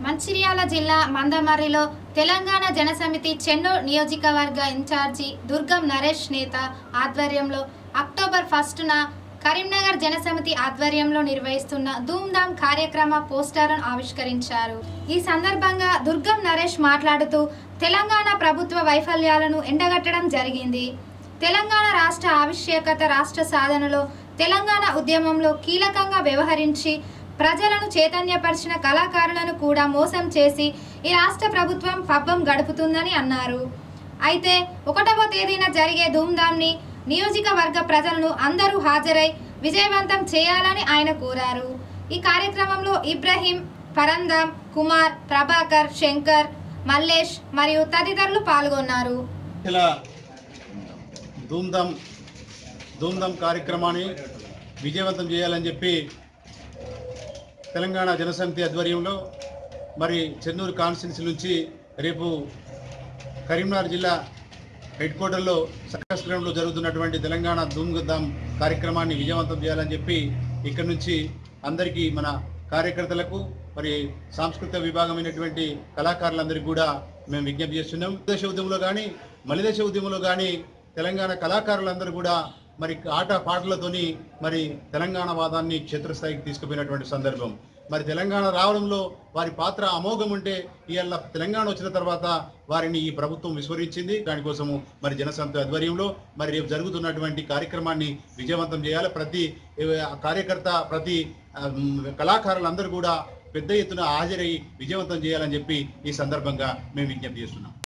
మంచిర్యాల జిల్లా మందమర్రిలో తెలంగాణ జనసమితి చెన్నూరు నియోజకవర్గ ఇన్ఛార్జి దుర్గం నరేష్ నేత ఆధ్వర్యంలో అక్టోబర్ ఫస్టున కరీంనగర్ జనసమితి ఆధ్వర్యంలో నిర్వహిస్తున్న ధూమ్ధామ్ కార్యక్రమ పోస్టర్ను ఆవిష్కరించారు ఈ సందర్భంగా దుర్గం నరేష్ మాట్లాడుతూ తెలంగాణ ప్రభుత్వ వైఫల్యాలను ఎండగట్టడం జరిగింది తెలంగాణ రాష్ట్ర ఆవశ్యకత రాష్ట్ర సాధనలో తెలంగాణ ఉద్యమంలో కీలకంగా వ్యవహరించి ప్రజలను చైతన్యపరిచిన కళాకారులను కూడా మోసం చేసి ఈ రాష్ట్ర ప్రభుత్వం పబ్బం గడుపుతుందని అన్నారు అయితే ఒకటవ తేదీన జరిగే ధూమ్ధామ్ని నియోజకవర్గ ప్రజలను అందరూ హాజరై విజయవంతం చేయాలని ఆయన కోరారు ఈ కార్యక్రమంలో ఇబ్రహీం పరందాం కుమార్ ప్రభాకర్ శంకర్ మల్లేష్ మరియు తదితరులు పాల్గొన్నారు ఇలా ధూమ్ధామ్ ధూమ్ధామ్ కార్యక్రమాన్ని విజయవంతం చేయాలని చెప్పి తెలంగాణ జనసమితి ఆధ్వర్యంలో మరి చెన్నూరు కాన్స్టిట్యున్సీ నుంచి రేపు కరీంనగర్ జిల్లా హెడ్ క్వార్టర్లో సర్కస్ గ్రౌండ్లో జరుగుతున్నటువంటి తెలంగాణ ధూమ్ధామ్ కార్యక్రమాన్ని విజయవంతం చేయాలని చెప్పి ఇక్కడి నుంచి అందరికీ మన కార్యకర్తలకు మరి సాంస్కృతిక విభాగమైనటువంటి కళాకారులందరికీ కూడా మేము విజ్ఞప్తి చేస్తున్నాం దేశ ఉద్యమంలో కానీ మలిదేశ ఉద్యమంలో కానీ తెలంగాణ కళాకారులందరూ కూడా మరి ఆట పాటలతోని మరి తెలంగాణ వాదాన్ని క్షేత్రస్థాయికి తీసుకుపోయినటువంటి సందర్భం మరి తెలంగాణ రావడంలో వారి పాత్ర అమోఘం ఉంటే ఇవాళ తెలంగాణ వచ్చిన తర్వాత వారిని ఈ ప్రభుత్వం విస్మరించింది దానికోసము మరి జనసంత ఆధ్వర్యంలో మరి రేపు జరుగుతున్నటువంటి కార్యక్రమాన్ని విజయవంతం చేయాలి ప్రతి ఏ, కార్యకర్త ప్రతి ఆ, మ్, కళాకారులందరూ కూడా పెద్ద ఎత్తున హాజరై విజయవంతం చేయాలని చెప్పి ఈ సందర్భంగా మేము విజ్ఞప్తి చేస్తున్నాం